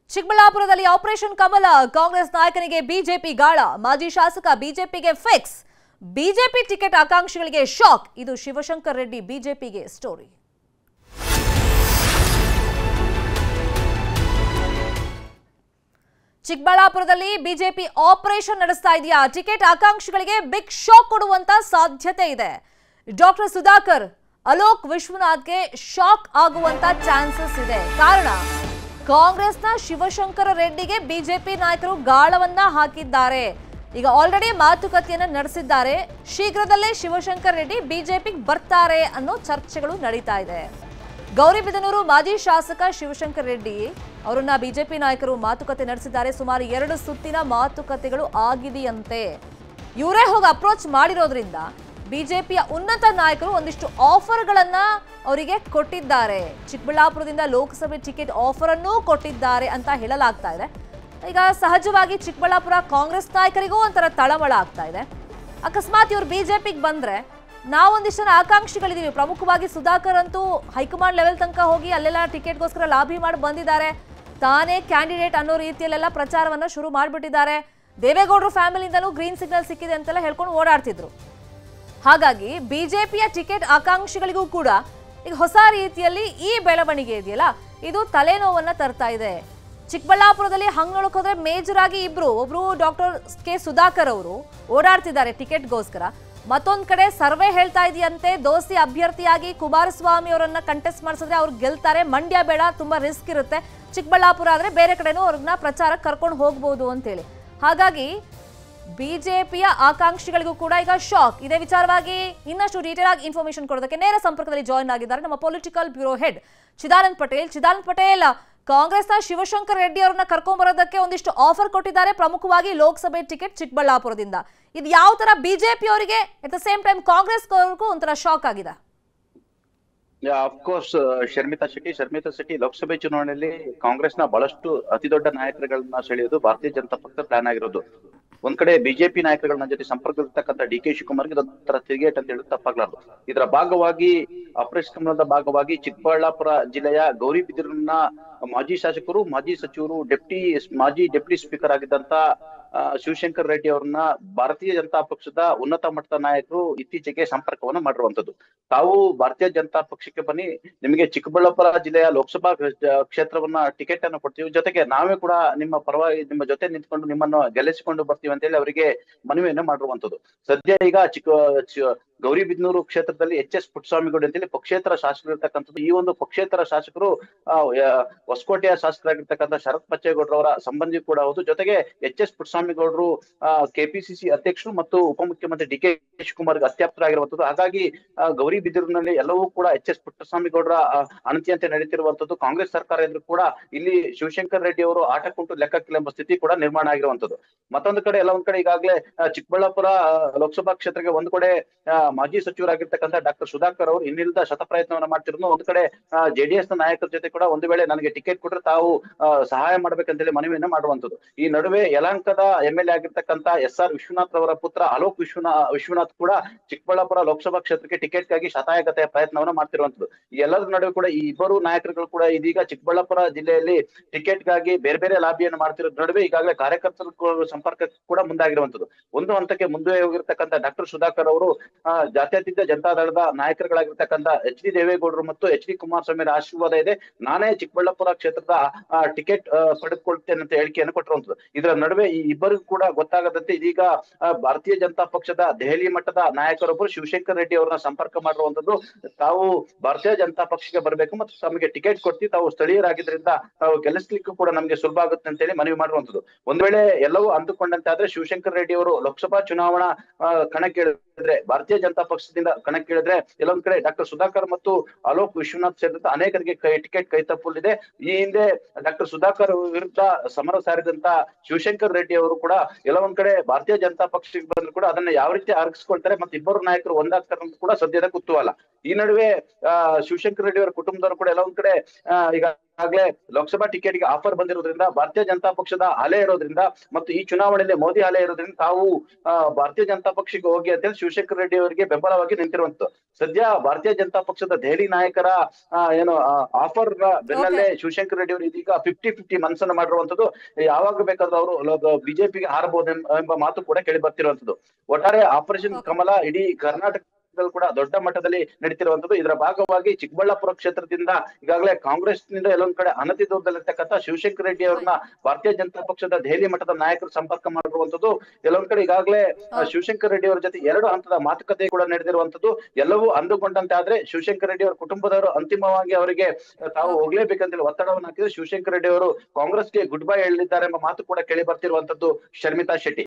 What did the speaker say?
ಚಿಕ್ಕಬಳ್ಳಾಪುರದಲ್ಲಿ ಆಪರೇಷನ್ ಕಮಲ ಕಾಂಗ್ರೆಸ್ ನಾಯಕನಿಗೆ ಬಿಜೆಪಿ ಗಾಳ ಮಾಜಿ ಶಾಸಕ ಬಿಜೆಪಿಗೆ ಫಿಕ್ಸ್ ಬಿಜೆಪಿ ಟಿಕೆಟ್ ಆಕಾಂಕ್ಷಿಗಳಿಗೆ ಶಾಕ್ ಇದು ಶಿವಶಂಕರ್ ರೆಡ್ಡಿ ಬಿಜೆಪಿಗೆ ಸ್ಟೋರಿ ಚಿಕ್ಕಬಳ್ಳಾಪುರದಲ್ಲಿ ಬಿಜೆಪಿ ಆಪರೇಷನ್ ನಡೆಸ್ತಾ ಇದೆಯಾ ಟಿಕೆಟ್ ಆಕಾಂಕ್ಷಿಗಳಿಗೆ ಬಿಗ್ ಶಾಕ್ ಕೊಡುವಂತ ಸಾಧ್ಯತೆ ಇದೆ ಡಾಕ್ಟರ್ ಸುಧಾಕರ್ ಅಲೋಕ್ ವಿಶ್ವನಾಥ್ಗೆ ಶಾಕ್ ಆಗುವಂತ ಚಾನ್ಸಸ್ ಇದೆ ಕಾರಣ ಕಾಂಗ್ರೆಸ್ನ ಶಿವಶಂಕರ ರೆಡ್ಡಿಗೆ ಬಿಜೆಪಿ ನಾಯಕರು ಗಾಳವನ್ನ ಹಾಕಿದ್ದಾರೆ ಈಗ ಆಲ್ರೆಡಿ ಮಾತುಕತೆಯನ್ನ ನಡೆಸಿದ್ದಾರೆ ಶೀಘ್ರದಲ್ಲೇ ಶಿವಶಂಕರ್ ರೆಡ್ಡಿ ಬಿಜೆಪಿಗೆ ಬರ್ತಾರೆ ಅನ್ನೋ ಚರ್ಚೆಗಳು ನಡೀತಾ ಇದೆ ಗೌರಿಬಿದನೂರು ಮಾಜಿ ಶಾಸಕ ಶಿವಶಂಕರ್ ರೆಡ್ಡಿ ಅವರನ್ನ ಬಿಜೆಪಿ ನಾಯಕರು ಮಾತುಕತೆ ನಡೆಸಿದ್ದಾರೆ ಸುಮಾರು ಎರಡು ಸುತ್ತಿನ ಮಾತುಕತೆಗಳು ಆಗಿದೆಯಂತೆ ಇವರೇ ಹೋಗಿ ಅಪ್ರೋಚ್ ಮಾಡಿರೋದ್ರಿಂದ ಬಿಜೆಪಿಯ ಉನ್ನತ ನಾಯಕರು ಒಂದಿಷ್ಟು ಆಫರ್ಗಳನ್ನ ಅವರಿಗೆ ಕೊಟ್ಟಿದ್ದಾರೆ ಚಿಕ್ಕಬಳ್ಳಾಪುರದಿಂದ ಲೋಕಸಭೆ ಟಿಕೆಟ್ ಆಫರ್ ಅನ್ನೂ ಕೊಟ್ಟಿದ್ದಾರೆ ಅಂತ ಹೇಳಲಾಗ್ತಾ ಇದೆ ಈಗ ಸಹಜವಾಗಿ ಚಿಕ್ಕಬಳ್ಳಾಪುರ ಕಾಂಗ್ರೆಸ್ ನಾಯಕರಿಗೂ ಒಂಥರ ತಳಮಳ ಆಗ್ತಾ ಇದೆ ಅಕಸ್ಮಾತ್ ಇವ್ರು ಬಿಜೆಪಿಗೆ ಬಂದ್ರೆ ನಾವೊಂದಿಷ್ಟು ಜನ ಆಕಾಂಕ್ಷಿಗಳಿದೀವಿ ಪ್ರಮುಖವಾಗಿ ಸುಧಾಕರ್ ಅಂತೂ ಹೈಕಮಾಂಡ್ ಲೆವೆಲ್ ತನಕ ಹೋಗಿ ಅಲ್ಲೆಲ್ಲ ಟಿಕೆಟ್ಗೋಸ್ಕರ ಲಾಬಿ ಮಾಡಿ ಬಂದಿದ್ದಾರೆ ತಾನೇ ಕ್ಯಾಂಡಿಡೇಟ್ ಅನ್ನೋ ರೀತಿಯಲ್ಲೆಲ್ಲ ಪ್ರಚಾರವನ್ನ ಶುರು ಮಾಡಿಬಿಟ್ಟಿದ್ದಾರೆ ದೇವೇಗೌಡರು ಫ್ಯಾಮಿಲಿಯಿಂದಲೂ ಗ್ರೀನ್ ಸಿಗ್ನಲ್ ಸಿಕ್ಕಿದೆ ಅಂತೆಲ್ಲ ಹೇಳ್ಕೊಂಡು ಓಡಾಡ್ತಿದ್ರು ಹಾಗಾಗಿ ಬಿಜೆಪಿಯ ಟಿಕೆಟ್ ಆಕಾಂಕ್ಷಿಗಳಿಗೂ ಕೂಡ ಈಗ ಹೊಸ ರೀತಿಯಲ್ಲಿ ಈ ಬೆಳವಣಿಗೆ ಇದೆಯಲ್ಲ ಇದು ತಲೆನೋವನ್ನ ತರ್ತಾ ಇದೆ ಚಿಕ್ಕಬಳ್ಳಾಪುರದಲ್ಲಿ ಹಂಗ್ ನೋಡಕ್ ಹೋದ್ರೆ ಮೇಜರ್ ಆಗಿ ಇಬ್ರು ಒಬ್ರು ಡಾಕ್ಟರ್ ಕೆ ಸುಧಾಕರ್ ಅವರು ಓಡಾಡ್ತಿದ್ದಾರೆ ಟಿಕೆಟ್ಗೋಸ್ಕರ ಮತ್ತೊಂದ್ ಕಡೆ ಸರ್ವೆ ಹೇಳ್ತಾ ಇದೆಯಂತೆ ದೋಸ್ತಿ ಅಭ್ಯರ್ಥಿಯಾಗಿ ಕುಮಾರಸ್ವಾಮಿ ಅವರನ್ನ ಕಂಟೆಸ್ಟ್ ಮಾಡಿಸಿದ್ರೆ ಅವ್ರು ಗೆಲ್ತಾರೆ ಮಂಡ್ಯ ಬೇಡ ತುಂಬಾ ರಿಸ್ಕ್ ಇರುತ್ತೆ ಚಿಕ್ಕಬಳ್ಳಾಪುರ ಆದ್ರೆ ಬೇರೆ ಕಡೆನೂ ಅವ್ರನ್ನ ಪ್ರಚಾರಕ್ಕೆ ಕರ್ಕೊಂಡು ಹೋಗ್ಬೋದು ಅಂತೇಳಿ ಹಾಗಾಗಿ ಬಿಜೆಪಿಯ ಆಕಾಂಕ್ಷಿಗಳಿಗೂ ಕೂಡ ಈಗ ಶಾಕ್ ಇದೇ ವಿಚಾರವಾಗಿ ಇನ್ನಷ್ಟು ಡೀಟೇಲ್ ಆಗಿ ಇನ್ಫಾರ್ಮೇಶನ್ ಕೊಡೋದಕ್ಕೆ ನೇರ ಸಂಪರ್ಕದಲ್ಲಿ ಜಾಯಿನ್ ಆಗಿದ್ದಾರೆ ನಮ್ಮ political bureau head Chidanand Patel Chidanand Patel ಕಾಂಗ್ರೆಸ್ನ ಶಿವಶಂಕರ್ ರೆಡ್ಡಿ ಅವರನ್ನ ಕರ್ಕೊಂಡ್ ಬರೋದಕ್ಕೆ ಒಂದಿಷ್ಟು ಆಫರ್ ಕೊಟ್ಟಿದ್ದಾರೆ ಪ್ರಮುಖವಾಗಿ ಲೋಕಸಭೆ ಟಿಕೆಟ್ ಚಿಕ್ಕಬಳ್ಳಾಪುರದಿಂದ ಇದು ಯಾವ ತರ ಬಿಜೆಪಿ ಅವರಿಗೆ at the same time Congress ಅವ್ರಿಗೂ ಒಂಥರ ಶಾಕ್ ಆಗಿದೆ ಅಫ್ಕೋರ್ಸ್ ಶರ್ಮಿತಾ ಶೆಟ್ಟಿ ಶರ್ಮಿತಾ ಶೆಟ್ಟಿ ಲೋಕಸಭೆ ಚುನಾವಣೆಯಲ್ಲಿ ಕಾಂಗ್ರೆಸ್ನ ಬಹಳಷ್ಟು ಅತಿ ದೊಡ್ಡ ನಾಯಕರುಗಳನ್ನ ಸೆಳೆಯೋದು ಭಾರತೀಯ ಜನತಾ ಪಕ್ಷದ ಪ್ಲಾನ್ ಆಗಿರೋದು ಒಂದ್ ಕಡೆ ಬಿಜೆಪಿ ನಾಯಕರುಗಳನ್ನ ಜೊತೆ ಸಂಪರ್ಕದಲ್ಲಿರ್ತಕ್ಕಂಥ ಡಿ ಕೆ ಶಿವಕುಮಾರ್ಗೆ ಇದೊಂಥರ ತಿರುಗೇಟ್ ಅಂತ ಹೇಳಿ ತಪ್ಪಾಗ್ಲಾರ್ದು ಇದರ ಭಾಗವಾಗಿ ಆಪರೇಷನ್ ಕಮಲದ ಭಾಗವಾಗಿ ಚಿಕ್ಕಬಳ್ಳಾಪುರ ಜಿಲ್ಲೆಯ ಗೌರಿಬಿದೂರಿನ ಮಾಜಿ ಶಾಸಕರು ಮಾಜಿ ಸಚಿವರು ಡೆಪ್ಟಿ ಮಾಜಿ ಡೆಪ್ಟಿ ಸ್ಪೀಕರ್ ಆಗಿದ್ದಂತ ಆ, ಶಿವಶಂಕರ್ ರೆಡ್ಡಿ ಅವ್ರನ್ನ ಭಾರತೀಯ ಜನತಾ ಪಕ್ಷದ ಉನ್ನತ ಮಟ್ಟದ ನಾಯಕರು ಇತ್ತೀಚೆಗೆ ಸಂಪರ್ಕವನ್ನ ಮಾಡಿರುವಂತದ್ದು ತಾವು ಭಾರತೀಯ ಜನತಾ ಪಕ್ಷಕ್ಕೆ ಬನ್ನಿ ನಿಮಗೆ ಚಿಕ್ಕಬಳ್ಳಾಪುರ ಜಿಲ್ಲೆಯ ಲೋಕಸಭಾ ಕ್ಷ- ಕ್ಷೇತ್ರವನ್ನ ಟಿಕೆಟ್ ಅನ್ನು ಕೊಡ್ತೀವಿ ಜೊತೆಗೆ ನಾವೇ ಕೂಡ ನಿಮ್ಮ ಪರವಾಗಿ ನಿಮ್ಮ ಜೊತೆ ನಿಂತ್ಕೊಂಡು ನಿಮ್ಮನ್ನು ಗೆಲ್ಲಿಸಿಕೊಂಡು ಬರ್ತೀವಿ ಅಂತ ಹೇಳಿ ಅವರಿಗೆ ಮನವಿಯನ್ನ ಮಾಡಿರುವಂತದ್ದು ಸದ್ಯ ಈಗ ಚಿಕ್ಕ ಚ- ಗೌರಿಬಿದನೂರು ಕ್ಷೇತ್ರದಲ್ಲಿ ಎಚ್ ಎಸ್ ಪುಟ್ಟಸ್ವಾಮಿಗೌಡ ಅಂತೇಳಿ ಪಕ್ಷೇತರ ಶಾಸಕರು ಇರ್ತಕ್ಕಂಥದ್ದು ಈ ಒಂದು ಪಕ್ಷೇತರ ಶಾಸಕರು ಆ, ಯ- ಹೊಸಕೋಟೆಯ ಶಾಸಕರಾಗಿರ್ತಕ್ಕಂಥ ಶರತ್ ಬಚ್ಚೇಗೌಡರವರ ಸಂಬಂಧಿ ಕೂಡ ಹೌದು ಜೊತೆಗೆ ಎಚ್ ಎಸ್ ಪುಟ್ಟಸ್ವಾಮಿಗೌಡರು ಕೆಪಿಸಿಸಿ ಅಧ್ಯಕ್ಷರು ಮತ್ತು ಉಪಮುಖ್ಯಮಂತ್ರಿ ಡಿ ಕೆ ಶಿವಕುಮಾರ್ಗೆ ಅತ್ಯಾಪ್ತರಾಗಿರುವಂತದ್ದು ಹಾಗಾಗಿ ಆ, ಗೌರಿಬಿದೂರಿನಲ್ಲಿ ಎಲ್ಲವೂ ಕೂಡ ಎಚ್ ಎಸ್ ಪುಟ್ಟಸ್ವಾಮಿಗೌಡರ ಆ, ಅಣತಿಯಂತೆ ನಡೀತಿರುವಂತದ್ದು ಕಾಂಗ್ರೆಸ್ ಸರ್ಕಾರ ಇದ್ರೂ ಕೂಡ ಇಲ್ಲಿ ಶಿವಶಂಕರ್ ರೆಡ್ಡಿ ಅವರು ಆಟ ಕುಂಟು ಲೆಕ್ಕಕ್ಕಿಲ್ಲ ಎಂಬ ಸ್ಥಿತಿ ಕೂಡ ನಿರ್ಮಾಣ ಆಗಿರುವಂತದ್ದು ಮತ್ತೊಂದು ಕಡೆ ಎಲ್ಲ ಒಂದ್ ಕಡೆ ಈಗಾಗಲೇ ಆ, ಚಿಕ್ಕಬಳ್ಳಾಪುರ ಆ, ಲೋಕಸಭಾ ಕ್ಷೇತ್ರಕ್ಕೆ ಒಂದು ಕಡೆ ಆ, ಮಾಜಿ ಸಚಿವರಾಗಿರ್ತಕ್ಕಂಥ ಡಾಕ್ಟರ್ ಸುಧಾಕರ್ ಅವರು ಇನ್ನಿಲ್ಲದ ಶತಪ್ರಯತ್ನವನ್ನ ಮಾಡ್ತಿರೋದು ಒಂದು ಕಡೆ ಜೆಡಿಎಸ್ ನ ನಾಯಕರ ಜೊತೆ ಕೂಡ ಒಂದು ವೇಳೆ ನನಗೆ ಟಿಕೆಟ್ ಕೊಟ್ರೆ ತಾವು ಆ, ಸಹಾಯ ಮಾಡ್ಬೇಕಂತೇಳಿ ಮನವಿಯನ್ನ ಮಾಡುವಂತದ್ದು ಈ ನಡುವೆ ಯಲಹಂಕದ ಎಂ ಎಲ್ ಎ ಆಗಿರ್ತಕ್ಕಂಥ ಎಸ್ ಆರ್ ವಿಶ್ವನಾಥ್ ರವರ ಪುತ್ರ ಅಲೋಕ್ ವಿಶ್ವನಾ ವಿಶ್ವನಾಥ್ ಕೂಡ ಚಿಕ್ಕಬಳ್ಳಾಪುರ ಲೋಕಸಭಾ ಕ್ಷೇತ್ರಕ್ಕೆ ಟಿಕೆಟ್ಗಾಗಿ ಶತಾಯಗತೆಯ ಪ್ರಯತ್ನವನ್ನ ಮಾಡ್ತಿರುವಂತದ್ದು ಈ ಎಲ್ಲರ ನಡುವೆ ಕೂಡ ಈ ಇಬ್ಬರು ನಾಯಕರುಗಳು ಕೂಡ ಇದೀಗ ಚಿಕ್ಕಬಳ್ಳಾಪುರ ಜಿಲ್ಲೆಯಲ್ಲಿ ಟಿಕೆಟ್ಗಾಗಿ ಬೇರೆ ಬೇರೆ ಲಾಬಿಯನ್ನು ಮಾಡ್ತಿರೋ ನಡುವೆ ಈಗಾಗಲೇ ಕಾರ್ಯಕರ್ತರ ಕೂ- ಸಂಪರ್ಕ ಕೂಡ ಮುಂದಾಗಿರುವಂತದ್ದು ಒಂದು ಹಂತಕ್ಕೆ ಮುಂದೆ ಹೋಗಿರ್ತಕ್ಕಂಥ ಡಾಕ್ಟರ್ ಸುಧಾಕರ್ ಅವರು ಆ, ಜಾತ್ಯತೀತ ಜನತಾ ದಳದ ನಾಯಕರುಗಳಾಗಿರ್ತಕ್ಕಂಥ ಎಚ್ ಡಿ ದೇವೇಗೌಡರು ಮತ್ತು ಎಚ್ ಡಿ ಕುಮಾರಸ್ವಾಮಿ ಅವರ ಆಶೀರ್ವಾದ ಇದೆ ನಾನೇ ಚಿಕ್ಕಬಳ್ಳಾಪುರ ಕ್ಷೇತ್ರದ ಟಿಕೆಟ್ ಪಡೆದುಕೊಳ್ತೇನೆ ಅಂತ ಹೇಳಿಕೆಯನ್ನು ಕೊಟ್ಟಿರುವಂತದ್ದು ಇದರ ನಡುವೆ ಈ ಇಬ್ಬರಿಗೂ ಕೂಡ ಗೊತ್ತಾಗದಂತೆ ಇದೀಗ ಆ, ಭಾರತೀಯ ಜನತಾ ಪಕ್ಷದ ದೆಹಲಿ ಮಟ್ಟದ ನಾಯಕರೊಬ್ಬರು ಶಿವಶಂಕರ್ ರೆಡ್ಡಿ ಅವರನ್ನ ಸಂಪರ್ಕ ಮಾಡಿರುವಂತದ್ದು ತಾವು ಭಾರತೀಯ ಜನತಾ ಪಕ್ಷಕ್ಕೆ ಬರಬೇಕು ಮತ್ತು ತಮಗೆ ಟಿಕೆಟ್ ಕೊಡ್ತಿ ತಾವು ಸ್ಥಳೀಯರಾಗಿದ್ದರಿಂದ ತಾವು ಗೆಲ್ಲಿಸ್ಲಿಕ್ಕೂ ಕೂಡ ನಮಗೆ ಸುಲಭ ಆಗುತ್ತೆ ಅಂತ ಹೇಳಿ ಮನವಿ ಮಾಡಿರುವಂತದ್ದು ಒಂದ್ ವೇಳೆ ಎಲ್ಲವೂ ಅಂದುಕೊಂಡಂತೆ ಆದ್ರೆ ಶಿವಶಂಕರ್ ರೆಡ್ಡಿ ಅವರು ಲೋಕಸಭಾ ಚುನಾವಣಾ ಆ, ಕಣಕ್ಕಿಳಿದ್ರೆ ಭಾರತೀಯ ಜನತಾ ಪಕ್ಷದಿಂದ ಕಣಕ್ಕಿಳಿದ್ರೆ ಎಲ್ಲೊಂದ್ ಕಡೆ ಡಾಕ್ಟರ್ ಸುಧಾಕರ್ ಮತ್ತು ಅಲೋಕ್ ವಿಶ್ವನಾಥ್ ಸೇರಿದಂತೆ ಅನೇಕರಿಗೆ ಕೈ ಟಿಕೆಟ್ ಕೈ ತಪ್ಪಲಿದೆ ಈ ಹಿಂದೆ ಡಾಕ್ಟರ್ ಸುಧಾಕರ್ ವಿರುದ್ಧ ಸಮರ ಸಾರಿದಂತ ಶಿವಶಂಕರ್ ರೆಡ್ಡಿ ಅವರು ಕೂಡ ಎಲ್ಲೊಂದ್ ಕಡೆ ಭಾರತೀಯ ಜನತಾ ಪಕ್ಷಕ್ಕೆ ಬಂದ್ರು ಕೂಡ ಅದನ್ನ ಯಾವ ರೀತಿ ಅರಗಿಸ್ಕೊಳ್ತಾರೆ ಮತ್ತೆ ಇಬ್ಬರು ನಾಯಕರು ಒಂದಾಗ್ತಾರೆ ಅಂತ ಕೂಡ ಸದ್ಯದ ಕುತೂಹಲ ಈ ನಡುವೆ ಆ ಶಿವಶಂಕರ್ ರೆಡ್ಡಿ ಅವರ ಕುಟುಂಬದವರು ಕೂಡ ಎಲ್ಲ ಒಂದ್ ಕಡೆ ಆ, ಈಗ ಈಗಾಗಲೇ ಲೋಕಸಭಾ ಟಿಕೆಟ್ಗೆ ಆಫರ್ ಬಂದಿರೋದ್ರಿಂದ ಭಾರತೀಯ ಜನತಾ ಪಕ್ಷದ ಅಲೆ ಇರೋದ್ರಿಂದ ಮತ್ತು ಈ ಚುನಾವಣೆಯಲ್ಲಿ ಮೋದಿ ಅಲೆ ಇರೋದ್ರಿಂದ ತಾವು ಆ, ಭಾರತೀಯ ಜನತಾ ಪಕ್ಷಕ್ಕೆ ಹೋಗಿ ಅಂತೇಳಿ ಶಿವಶಂಕರ್ ರೆಡ್ಡಿ ಅವರಿಗೆ ಬೆಂಬಲವಾಗಿ ನಿಂತಿರುವಂತ ಸದ್ಯ ಭಾರತೀಯ ಜನತಾ ಪಕ್ಷದ ದೆಹಲಿ ನಾಯಕರ ಆ, ಏನು ಆಫರ್ ಬೆನ್ನಲ್ಲೇ ಶಿವಶಂಕರ್ ರೆಡ್ಡಿ ಅವರು ಇದೀಗ ಫಿಫ್ಟಿ ಫಿಫ್ಟಿ ಮನಸ್ಸನ್ನ ಮಾಡಿರುವಂತದ್ದು ಯಾವಾಗ ಬೇಕಾದ್ರೂ ಅವರು ಬಿಜೆಪಿಗೆ ಹಾರಬಹುದು ಎಂಬ ಮಾತು ಕೂಡ ಕೇಳಿ ಬರ್ತಿರುವಂತದ್ದು ಒಟ್ಟಾರೆ ಆಪರೇಷನ್ Okay. ಕಮಲ ಇಡೀ ಕರ್ನಾಟಕ ಕೂಡ ದೊಡ್ಡ ಮಟ್ಟದಲ್ಲಿ ನಡೀತಿರುವಂತದ್ದು ಇದರ ಭಾಗವಾಗಿ ಚಿಕ್ಕಬಳ್ಳಾಪುರ ಕ್ಷೇತ್ರದಿಂದ ಈಗಾಗಲೇ ಕಾಂಗ್ರೆಸ್ ನಿಂದ ಎಲ್ಲೊಂದ್ ಕಡೆ ಅನತಿ ದೂರದಲ್ಲಿರ್ತಕ್ಕಂಥ ಶಿವಶಂಕರ್ ರೆಡ್ಡಿ ಅವರನ್ನ ಭಾರತೀಯ ಜನತಾ ಪಕ್ಷದ ದೆಹಲಿ ಮಟ್ಟದ ನಾಯಕರು ಸಂಪರ್ಕ ಮಾಡಿರುವಂತದ್ದು ಎಲ್ಲೊಂದ್ ಕಡೆ ಈಗಾಗಲೇ ಆ, ಶಿವಶಂಕರ್ ರೆಡ್ಡಿ ಅವರ ಜೊತೆ ಎರಡು ಹಂತದ ಮಾತುಕತೆ ಕೂಡ ನಡೆದಿರುವಂತದ್ದು ಎಲ್ಲವೂ ಅಂದುಕೊಂಡಂತೆ ಆದ್ರೆ ಶಿವಶಂಕರ್ ರೆಡ್ಡಿ ಅವರ ಕುಟುಂಬದವರು ಅಂತಿಮವಾಗಿ ಅವರಿಗೆ ತಾವು ಹೋಗ್ಲೇಬೇಕಂತೇಳಿ ಒತ್ತಡವನ್ನು ಹಾಕಿದ್ರೆ ಶಿವಶಂಕರ್ ರೆಡ್ಡಿ ಅವರು ಕಾಂಗ್ರೆಸ್ಗೆ ಗುಡ್ ಬೈ ಹೇಳಿದ್ದಾರೆ ಎಂಬ ಮಾತು ಕೂಡ ಕೇಳಿ ಬರ್ತಿರುವಂತದ್ದು ಶರ್ಮಿತಾ ಶೆಟ್ಟಿ